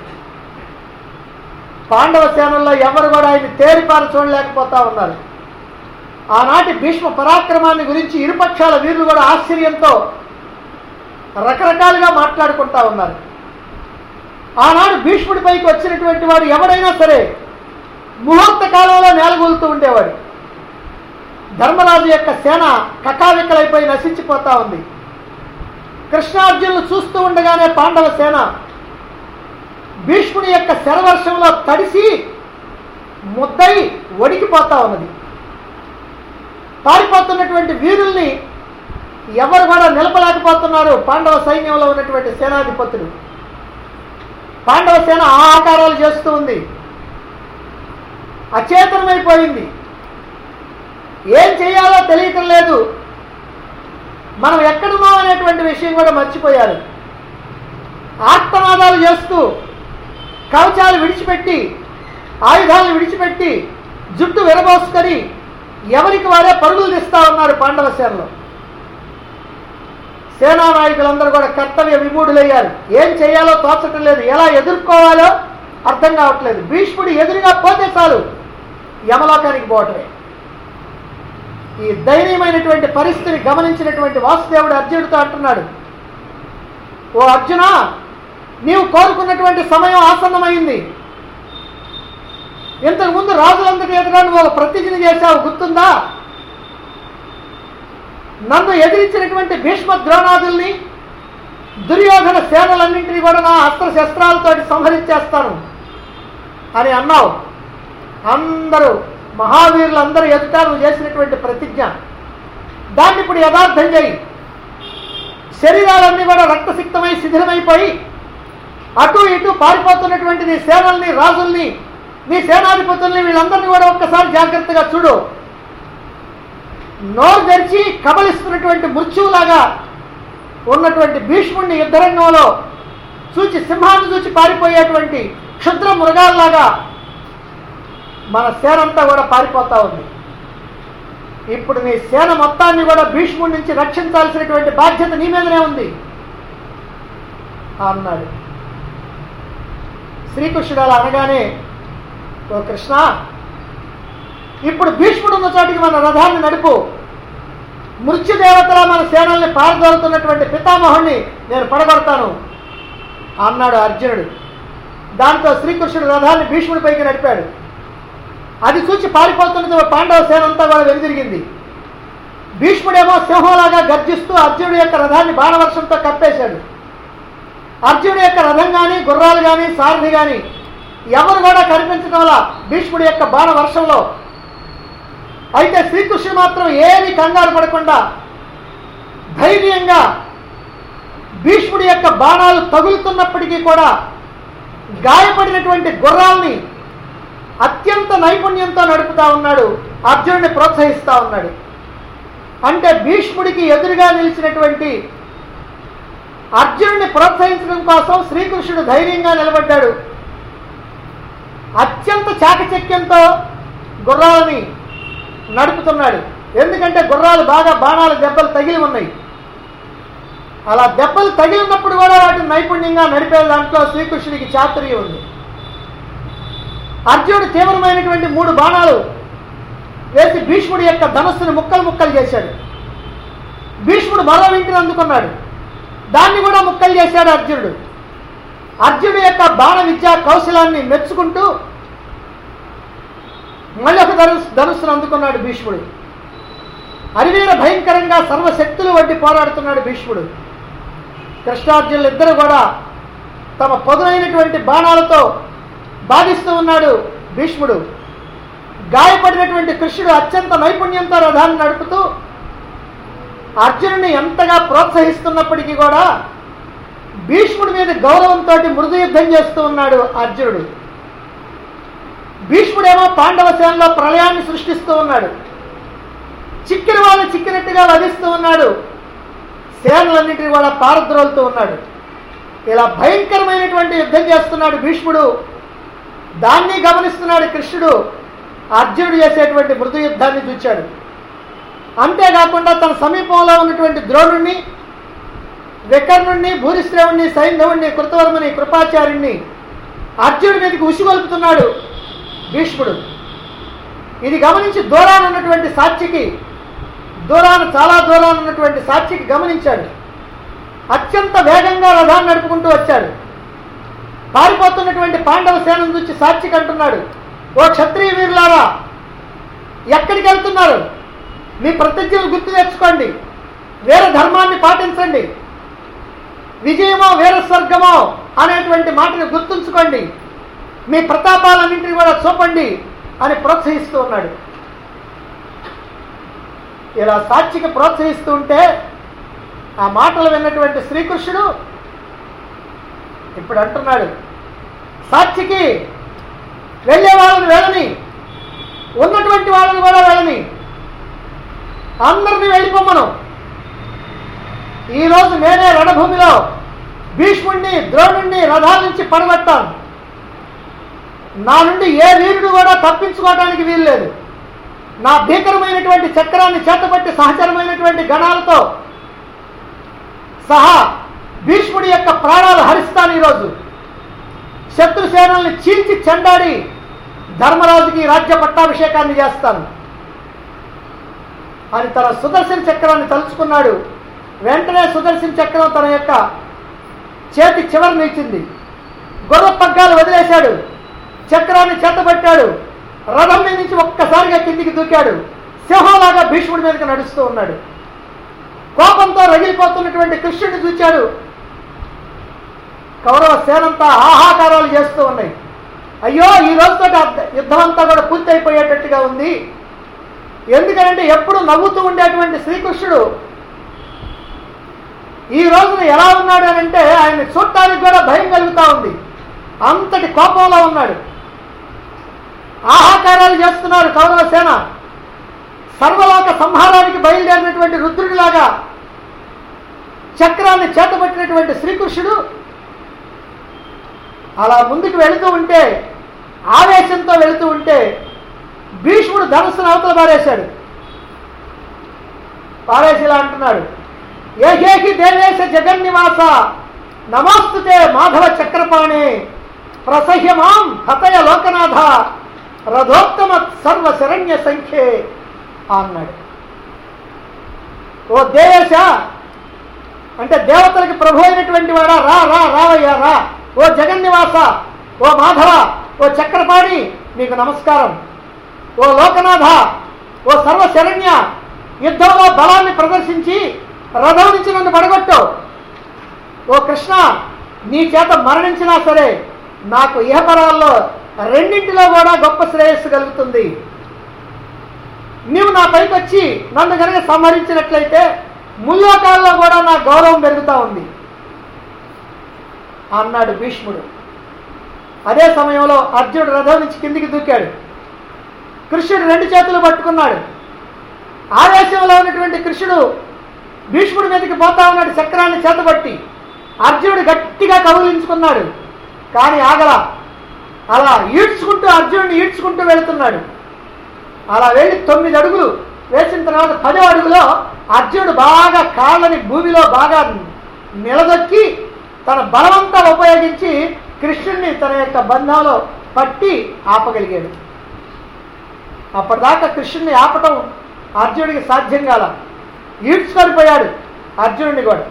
పాండవ సేనల్లో ఎవరు కూడా ఆయన తేరిపార చూడలేకపోతా ఉన్నారు ఆనాటి భీష్మ పరాక్రమాన్ని గురించి ఇరుపక్షాల వీరులు కూడా ఆశ్చర్యంతో రకరకాలుగా మాట్లాడుకుంటా ఉన్నారు ఆనాడు భీష్ముడిపైకి వచ్చినటువంటి వాడు ఎవడైనా సరే ముహూర్త కాలంలో నేలగొలుతూ ఉండేవాడు ధర్మరాజు యొక్క సేన కకావికలైపోయి నశించిపోతా ఉంది కృష్ణార్జునులు చూస్తూ ఉండగానే పాండవ సేన భీష్ముడి యొక్క శరవర్షంలో తడిసి ముద్దై వడికిపోతా ఉన్నది పారిపోతున్నటువంటి వీరుల్ని ఎవరు కూడా నిలపలేకపోతున్నారు పాండవ సైన్యంలో ఉన్నటువంటి సేనాధిపతులు పాండవ సేన ఆకారాలు చేస్తూ ఉంది అచేతనమైపోయింది ఏం చేయాలో తెలియటం లేదు మనం ఎక్కడున్నాం అనేటువంటి విషయం కూడా మర్చిపోయారు ఆర్తనాదాలు చేస్తూ కవచాలు విడిచిపెట్టి ఆయుధాలను విడిచిపెట్టి జుట్టు విరబోసుకొని ఎవరికి వారే పరుగులు తీస్తా ఉన్నారు పాండవ సేనలో సేనా నాయకులందరూ కూడా కర్తవ్య విమూఢులయ్యారు ఏం చేయాలో తోచటం లేదు ఎలా ఎదుర్కోవాలో అర్థం కావట్లేదు భీష్ముడు ఎదురుగా పోతే చాలు యమలోకానికి పోవటమే ఈ దయనీయమైనటువంటి పరిస్థితిని గమనించినటువంటి వాసుదేవుడు అర్జునుడితో అంటున్నాడు ఓ అర్జున నీవు కోరుకున్నటువంటి సమయం ఆసన్నమైంది ఇంతకు ముందు రాజులందరి ఎదుగా నువ్వు ఒక ప్రతిజ్ఞ చేశావు గుర్తుందా నన్ను ఎదిరించినటువంటి భీష్మ ద్రోణాదుల్ని దుర్యోధన సేనలన్నింటినీ కూడా నా అస్త్ర శస్త్రాలతో సంహరించేస్తాను అని అన్నావు అందరూ మహావీరులందరూ ఎదుట నువ్వు చేసినటువంటి ప్రతిజ్ఞ దాన్ని ఇప్పుడు యథార్థం చేయి శరీరాలన్నీ కూడా రక్తసిక్తమై శిథిలమైపోయి అటు ఇటు పారిపోతున్నటువంటి నీ సేనల్ని రాజుల్ని నీ సేనాధిపతుల్ని వీళ్ళందరినీ కూడా ఒక్కసారి జాగ్రత్తగా చూడు నోరు తెరిచి కబలిస్తున్నటువంటి మృత్యువులాగా ఉన్నటువంటి భీష్ముడిని యుద్ధరంగంలో చూచి సింహాన్ని చూచి పారిపోయేటువంటి క్షుద్ర మృగాల్లాగా మన సేన అంతా కూడా పారిపోతా ఉంది ఇప్పుడు నీ సేన మొత్తాన్ని కూడా భీష్ముడి నుంచి రక్షించాల్సినటువంటి బాధ్యత నీ మీదనే ఉంది అన్నాడు శ్రీకృష్ణుడు అలా అనగానే ఓ కృష్ణ ఇప్పుడు భీష్ముడు ఉన్న చోటికి మన రథాన్ని నడుపు మృత్యుదేవతలా మన సేనల్ని పారదోలుతున్నటువంటి పితామహుణ్ణి నేను పడగొడతాను అన్నాడు అర్జునుడు దాంతో శ్రీకృష్ణుడు రథాన్ని భీష్ముడి పైకి నడిపాడు అది చూసి పారిపోతున్న పాండవ సేన అంతా కూడా వెనుదిరిగింది భీష్ముడేమో సింహంలాగా గర్జిస్తూ అర్జునుడి యొక్క రథాన్ని బాణవర్షంతో కప్పేశాడు అర్జునుడి యొక్క రథం కానీ గుర్రాలు కానీ సారథి కానీ ఎవరు కూడా కనిపించడం వల్ల భీష్ముడి యొక్క బాణ వర్షంలో అయితే శ్రీకృష్ణుడు మాత్రం ఏమి కంగారు పడకుండా ధైర్యంగా భీష్ముడి యొక్క బాణాలు తగులుతున్నప్పటికీ కూడా గాయపడినటువంటి గుర్రాల్ని అత్యంత నైపుణ్యంతో నడుపుతా ఉన్నాడు అర్జునుడిని ప్రోత్సహిస్తా ఉన్నాడు అంటే భీష్ముడికి ఎదురుగా నిలిచినటువంటి అర్జునుడిని ప్రోత్సహించడం కోసం శ్రీకృష్ణుడు ధైర్యంగా నిలబడ్డాడు అత్యంత చాకచక్యంతో గుర్రాలని నడుపుతున్నాడు ఎందుకంటే గుర్రాలు బాగా బాణాల దెబ్బలు తగిలి ఉన్నాయి అలా దెబ్బలు తగిలినప్పుడు కూడా వాటిని నైపుణ్యంగా నడిపే దాంట్లో శ్రీకృష్ణుడికి చాతుర్యం ఉంది అర్జునుడు తీవ్రమైనటువంటి మూడు బాణాలు వేసి భీష్ముడి యొక్క ధనస్సును ముక్కలు ముక్కలు చేశాడు భీష్ముడు మరో ఇంటిని అందుకున్నాడు దాన్ని కూడా ముక్కలు చేశాడు అర్జునుడు అర్జునుడు యొక్క బాణ విద్యా కౌశలాన్ని మెచ్చుకుంటూ మళ్ళీ ఒక ధనుస్ ధనుస్సును అందుకున్నాడు భీష్ముడు అరివీర భయంకరంగా సర్వశక్తులు వడ్డి పోరాడుతున్నాడు భీష్ముడు కృష్ణార్జునులు ఇద్దరు కూడా తమ పదునైనటువంటి బాణాలతో బాధిస్తూ ఉన్నాడు భీష్ముడు గాయపడినటువంటి కృష్ణుడు అత్యంత నైపుణ్యంతో రథాన్ని నడుపుతూ అర్జునుడిని ఎంతగా ప్రోత్సహిస్తున్నప్పటికీ కూడా భీష్ముడి మీద గౌరవంతో మృదు యుద్ధం చేస్తూ ఉన్నాడు అర్జునుడు భీష్ముడేమో పాండవ సేనలో ప్రళయాన్ని సృష్టిస్తూ ఉన్నాడు చిక్కిన వాళ్ళు చిక్కినట్టుగా వధిస్తూ ఉన్నాడు సేనలన్నింటినీ కూడా పారద్రోలుతూ ఉన్నాడు ఇలా భయంకరమైనటువంటి యుద్ధం చేస్తున్నాడు భీష్ముడు దాన్ని గమనిస్తున్నాడు కృష్ణుడు అర్జునుడు చేసేటువంటి మృదు యుద్ధాన్ని చూచాడు అంతేకాకుండా తన సమీపంలో ఉన్నటువంటి ద్రోణుణ్ణి వికర్ణుణ్ణి భూరిశ్రవుణ్ణి సైంధవుణ్ణి కృతవర్మని కృపాచార్యుణ్ణి అర్జునుడి మీదకి ఉసిగొల్పుతున్నాడు భీష్ముడు ఇది గమనించి దూరాన ఉన్నటువంటి సాక్షికి దూరాన చాలా దూరాన ఉన్నటువంటి సాక్షికి గమనించాడు అత్యంత వేగంగా రథాన్ని నడుపుకుంటూ వచ్చాడు పారిపోతున్నటువంటి పాండవ సేనను చూసి సాక్షికి అంటున్నాడు ఓ క్షత్రియ వీరులారా ఎక్కడికి వెళ్తున్నారు మీ ప్రతిజ్ఞలు గుర్తు తెచ్చుకోండి వేరే ధర్మాన్ని పాటించండి విజయమో వీర స్వర్గమో అనేటువంటి మాటను గుర్తుంచుకోండి మీ ప్రతాపాలన్నింటినీ కూడా చూపండి అని ప్రోత్సహిస్తూ ఉన్నాడు ఇలా సాక్షికి ప్రోత్సహిస్తూ ఉంటే ఆ మాటలు విన్నటువంటి శ్రీకృష్ణుడు ఇప్పుడు అంటున్నాడు సాక్షికి వెళ్ళే వాళ్ళని వెళ్ళని ఉన్నటువంటి వాళ్ళని కూడా వెళ్ళని అందరినీ వెళ్ళిపోమ్మను ఈరోజు నేనే రణభూమిలో భీష్ముణ్ణి ద్రోణుణ్ణి రథాల నుంచి పడగొట్టాను నా నుండి ఏ వీరుడు కూడా తప్పించుకోవడానికి వీలు లేదు నా భీకరమైనటువంటి చక్రాన్ని చేతపట్టి సహచరమైనటువంటి గణాలతో సహా భీష్ముడి యొక్క ప్రాణాలు హరిస్తాను ఈరోజు శత్రుసేనల్ని చీల్చి చెండాడి ధర్మరాజుకి రాజ్య పట్టాభిషేకాన్ని చేస్తాను అని తన సుదర్శన చక్రాన్ని తలుచుకున్నాడు వెంటనే సుదర్శన చక్రం తన యొక్క చేతి చివరిని ఇచ్చింది గుర్ర పగ్గాలు వదిలేశాడు చక్రాన్ని చేతబట్టాడు రథం మీద నుంచి ఒక్కసారిగా కిందికి దూకాడు సింహంలాగా భీష్ముడి మీదకి నడుస్తూ ఉన్నాడు కోపంతో రగిలిపోతున్నటువంటి కృష్ణుడిని చూచాడు కౌరవ సేనంతా ఆహాకారాలు చేస్తూ ఉన్నాయి అయ్యో ఈ రోజుతో యుద్ధం అంతా కూడా పూర్తి అయిపోయేటట్టుగా ఉంది ఎందుకంటే ఎప్పుడు నవ్వుతూ ఉండేటువంటి శ్రీకృష్ణుడు ఈ రోజున ఎలా ఉన్నాడు అని అంటే ఆయన్ని చూడటానికి కూడా భయం కలుగుతూ ఉంది అంతటి కోపంలో ఉన్నాడు ఆహాకారాలు చేస్తున్నారు కౌరవ సేన సర్వలోక సంహారానికి బయలుదేరినటువంటి రుద్రుడిలాగా చక్రాన్ని చేతబట్టినటువంటి శ్రీకృష్ణుడు అలా ముందుకు వెళుతూ ఉంటే ఆవేశంతో వెళుతూ ఉంటే భీష్ముడు ధనుసును అవతల పారేశాడు పారేసి ఇలా అంటున్నాడు ఏహేహి దేవేశ జగన్నివాస నమోస్తుతే మాధవ చక్రపాణి ప్రసహ్యమాం హతయ లోకనాథ రథోత్తమ సర్వ శరణ్య సంఖ్యే అన్నాడు ఓ దేవేశ అంటే దేవతలకి ప్రభు అయినటువంటి వాడా రా రా రావయ్యా రా ఓ జగన్నివాస ఓ మాధవ ఓ చక్రపాణి నీకు నమస్కారం ఓ లోకనాథ ఓ సర్వశరణ్య యుద్ధంలో బలాన్ని ప్రదర్శించి రథం నుంచి నన్ను పడగొట్టు ఓ కృష్ణ నీ చేత మరణించినా సరే నాకు ఇహపరాల్లో రెండింటిలో కూడా గొప్ప శ్రేయస్సు కలుగుతుంది నీవు నా పైకి వచ్చి నన్ను కనుక సంహరించినట్లయితే ముల్లోకాల్లో కూడా నా గౌరవం పెరుగుతూ ఉంది అన్నాడు భీష్ముడు అదే సమయంలో అర్జునుడు రథం నుంచి కిందికి దూకాడు కృష్ణుడు రెండు చేతులు పట్టుకున్నాడు ఆవేశంలో ఉన్నటువంటి కృష్ణుడు భీష్ముడి మీదకి పోతా ఉన్నాడు చక్రాన్ని చేతబట్టి అర్జునుడు గట్టిగా కబులించుకున్నాడు కానీ ఆగల అలా ఈడ్చుకుంటూ అర్జునుడిని ఈడ్చుకుంటూ వెళుతున్నాడు అలా వెళ్ళి తొమ్మిది అడుగులు వేసిన తర్వాత పదో అడుగులో అర్జునుడు బాగా కాళ్ళని భూమిలో బాగా నిలదొక్కి తన బలమంతా ఉపయోగించి కృష్ణుణ్ణి తన యొక్క బంధంలో పట్టి ఆపగలిగాడు అప్పటిదాకా కృష్ణుణ్ణి ఆపటం అర్జునుడికి సాధ్యం కాల ఈడ్చుకొని పోయాడు అర్జునుడిని కూడా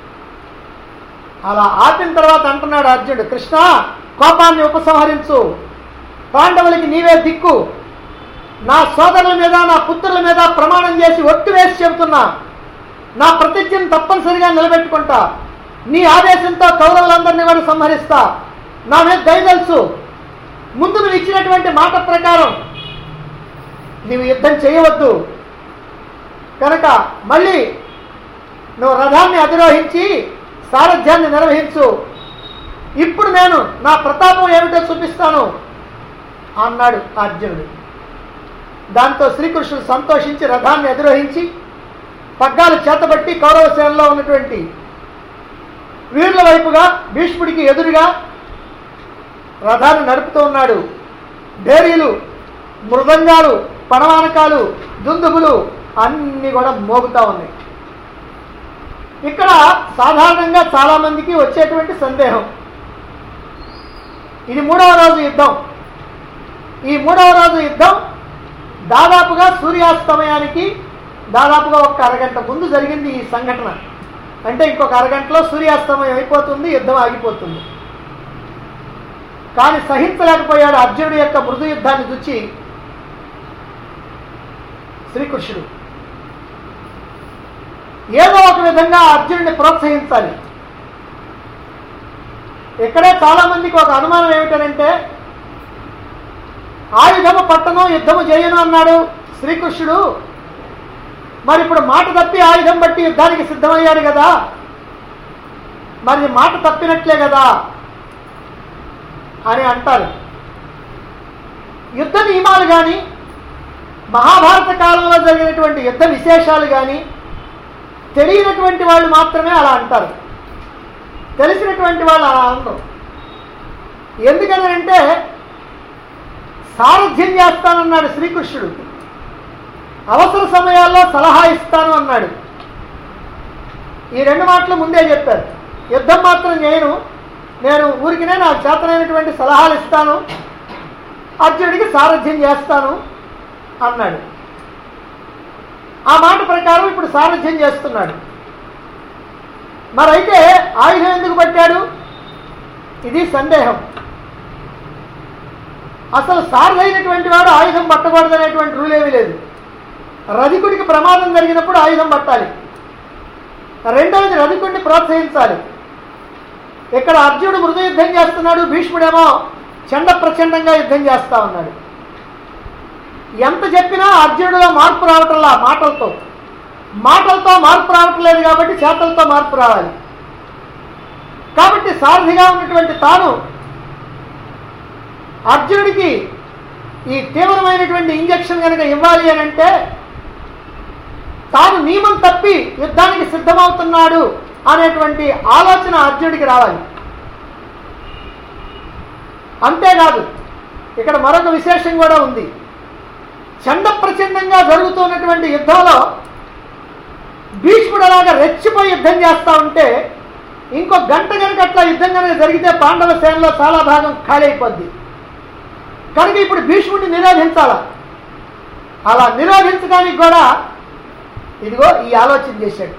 అలా ఆపిన తర్వాత అంటున్నాడు అర్జునుడు కృష్ణ కోపాన్ని ఉపసంహరించు పాండవులకి నీవే దిక్కు నా సోదరుల మీద నా పుత్రుల మీద ప్రమాణం చేసి ఒట్టు వేసి చెబుతున్నా నా ప్రతిజ్ఞను తప్పనిసరిగా నిలబెట్టుకుంటా నీ ఆదేశంతో కౌరవులందరినీ కూడా సంహరిస్తా నా మీద దయదలుసు ముందు నువ్వు ఇచ్చినటువంటి మాట ప్రకారం నీవు యుద్ధం చేయవద్దు కనుక మళ్ళీ నువ్వు రథాన్ని అధిరోహించి సారథ్యాన్ని నిర్వహించు ఇప్పుడు నేను నా ప్రతాపం ఏమిటో చూపిస్తాను అన్నాడు అర్జునుడు దాంతో శ్రీకృష్ణుడు సంతోషించి రథాన్ని అధిరోహించి పగ్గాలు చేతబట్టి కౌరవ సేనలో ఉన్నటువంటి వీరుల వైపుగా భీష్ముడికి ఎదురుగా రథాన్ని నడుపుతూ ఉన్నాడు భేరీలు మృదంగాలు పడవానకాలు దుందుబులు అన్నీ కూడా మోగుతూ ఉన్నాయి ఇక్కడ సాధారణంగా చాలా మందికి వచ్చేటువంటి సందేహం ఇది మూడవ రోజు యుద్ధం ఈ మూడవ రోజు యుద్ధం దాదాపుగా సూర్యాస్తమయానికి దాదాపుగా ఒక అరగంట ముందు జరిగింది ఈ సంఘటన అంటే ఇంకొక అరగంటలో సూర్యాస్తమయం అయిపోతుంది యుద్ధం ఆగిపోతుంది కానీ సహించలేకపోయాడు అర్జునుడి యొక్క మృదు యుద్ధాన్ని చూచి శ్రీకృష్ణుడు ఏదో ఒక విధంగా అర్జునుడిని ప్రోత్సహించాలి ఇక్కడే చాలా మందికి ఒక అనుమానం ఏమిటనంటే ఆయుధము పట్టను యుద్ధము చేయను అన్నాడు శ్రీకృష్ణుడు మరి ఇప్పుడు మాట తప్పి ఆయుధం బట్టి యుద్ధానికి సిద్ధమయ్యాడు కదా మరి మాట తప్పినట్లే కదా అని అంటారు యుద్ధ నియమాలు కానీ మహాభారత కాలంలో జరిగినటువంటి యుద్ధ విశేషాలు కానీ తెలియనటువంటి వాళ్ళు మాత్రమే అలా అంటారు తెలిసినటువంటి వాళ్ళు అలా అనరు ఎందుకని అంటే సారథ్యం చేస్తానన్నాడు శ్రీకృష్ణుడు అవసర సమయాల్లో సలహా ఇస్తాను అన్నాడు ఈ రెండు మాటలు ముందే చెప్పారు యుద్ధం మాత్రం చేయను నేను ఊరికినే నాకు చేతనైనటువంటి సలహాలు ఇస్తాను అర్జునుడికి సారథ్యం చేస్తాను అన్నాడు ఆ మాట ప్రకారం ఇప్పుడు సారథ్యం చేస్తున్నాడు మరైతే ఆయుధం ఎందుకు పట్టాడు ఇది సందేహం అసలు సారథైనటువంటి వాడు ఆయుధం పట్టకూడదనేటువంటి రూల్ ఏమీ లేదు రధికుడికి ప్రమాదం జరిగినప్పుడు ఆయుధం పట్టాలి రెండవది రధికుడిని ప్రోత్సహించాలి ఇక్కడ అర్జునుడు మృదు యుద్ధం చేస్తున్నాడు భీష్ముడేమో చండ ప్రచండంగా యుద్ధం చేస్తా ఉన్నాడు ఎంత చెప్పినా అర్జునుడిలో మార్పు రావటంలా మాటలతో మాటలతో మార్పు రావటం లేదు కాబట్టి చేతలతో మార్పు రావాలి కాబట్టి సారథిగా ఉన్నటువంటి తాను అర్జునుడికి ఈ తీవ్రమైనటువంటి ఇంజక్షన్ కనుక ఇవ్వాలి అని అంటే తాను నియమం తప్పి యుద్ధానికి సిద్ధమవుతున్నాడు అనేటువంటి ఆలోచన అర్జునుడికి రావాలి అంతేకాదు ఇక్కడ మరొక విశేషం కూడా ఉంది చండ ప్రచండంగా జరుగుతున్నటువంటి యుద్ధంలో భీష్ముడు అలాగా రెచ్చిపోయి యుద్ధం చేస్తా ఉంటే ఇంకో గంట కనుక అట్లా యుద్ధం కనుక జరిగితే పాండవ సేనలో చాలా భాగం ఖాళీ అయిపోద్ది కనుక ఇప్పుడు భీష్ముడిని నిరోధించాలా అలా నిరోధించడానికి కూడా ఇదిగో ఈ ఆలోచన చేశాడు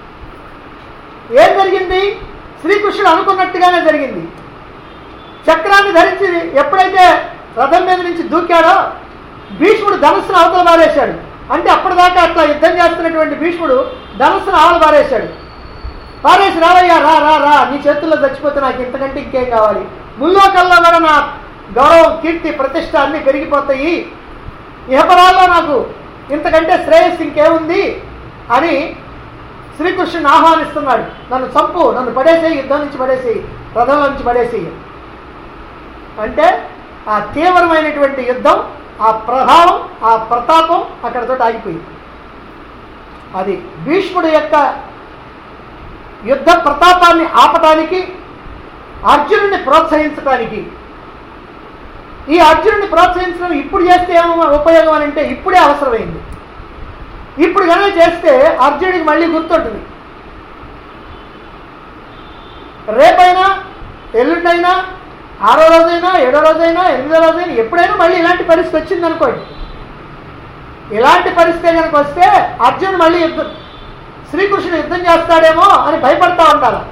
ఏం జరిగింది శ్రీకృష్ణుడు అనుకున్నట్టుగానే జరిగింది చక్రాన్ని ధరించి ఎప్పుడైతే రథం మీద నుంచి దూకాడో భీష్ముడు ధనుస్సును అవతల పారేశాడు అంటే అప్పటిదాకా అట్లా యుద్ధం చేస్తున్నటువంటి భీష్ముడు ధనుస్సును ఆవల పారేశాడు పారేసి రావయ్యా రా రా రా నీ చేతుల్లో చచ్చిపోతే నాకు ఇంతకంటే ఇంకేం కావాలి ముల్లోకల్లో కూడా నా గౌరవం కీర్తి ప్రతిష్ట అన్నీ పెరిగిపోతాయి ఇహపరాల్లో నాకు ఇంతకంటే శ్రేయస్సు ఇంకేముంది అని శ్రీకృష్ణుని ఆహ్వానిస్తున్నాడు నన్ను చంపు నన్ను పడేసేయి యుద్ధం నుంచి పడేసేయి రథంలో నుంచి పడేసేయి అంటే ఆ తీవ్రమైనటువంటి యుద్ధం ఆ ప్రభావం ఆ ప్రతాపం అక్కడతో ఆగిపోయింది అది భీష్ముడు యొక్క యుద్ధ ప్రతాపాన్ని ఆపటానికి అర్జునుడిని ప్రోత్సహించటానికి ఈ అర్జునుడిని ప్రోత్సహించడం ఇప్పుడు చేస్తే ఏమో ఉపయోగం అని అంటే ఇప్పుడే అవసరమైంది ఇప్పుడు కనుక చేస్తే అర్జునుడికి మళ్ళీ గుర్తుంటుంది రేపైనా ఎల్లుండైనా ఆరో రోజైనా ఏడో రోజైనా ఎనిమిదో రోజైనా ఎప్పుడైనా మళ్ళీ ఇలాంటి పరిస్థితి వచ్చింది అనుకోండి ఇలాంటి పరిస్థితి కనుక వస్తే అర్జునుడు మళ్ళీ యుద్ధం శ్రీకృష్ణుడు యుద్ధం చేస్తాడేమో అని భయపడతా ఉంటారు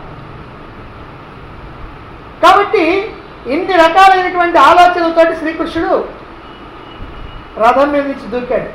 కాబట్టి ఇన్ని రకాలైనటువంటి ఆలోచనలతోటి శ్రీకృష్ణుడు రథం మీద నుంచి దూకాడు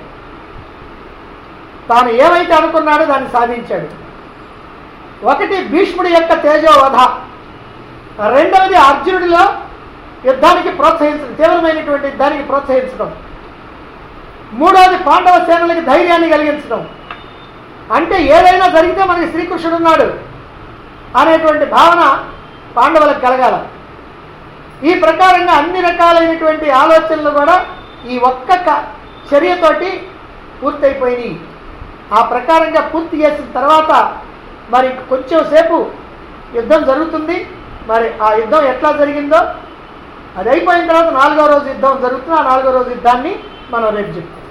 తాను ఏమైతే అనుకున్నాడో దాన్ని సాధించాడు ఒకటి భీష్ముడి యొక్క తేజోవధ రెండవది అర్జునుడిలో యుద్ధానికి ప్రోత్సహించడం తీవ్రమైనటువంటి యుద్ధానికి ప్రోత్సహించడం మూడవది పాండవ సేనలకి ధైర్యాన్ని కలిగించడం అంటే ఏదైనా జరిగితే మనకి శ్రీకృష్ణుడు ఉన్నాడు అనేటువంటి భావన పాండవులకు కలగాల ఈ ప్రకారంగా అన్ని రకాలైనటువంటి ఆలోచనలు కూడా ఈ ఒక్క క- చర్యతోటి పూర్తయిపోయినాయి ఆ ప్రకారంగా పూర్తి చేసిన తర్వాత మరి కొంచెం సేపు యుద్ధం జరుగుతుంది మరి ఆ యుద్ధం ఎట్లా జరిగిందో అది అయిపోయిన తర్వాత నాలుగో రోజు యుద్ధం జరుగుతుంది ఆ నాలుగో రోజు యుద్ధాన్ని మనం రేపు చెప్తాం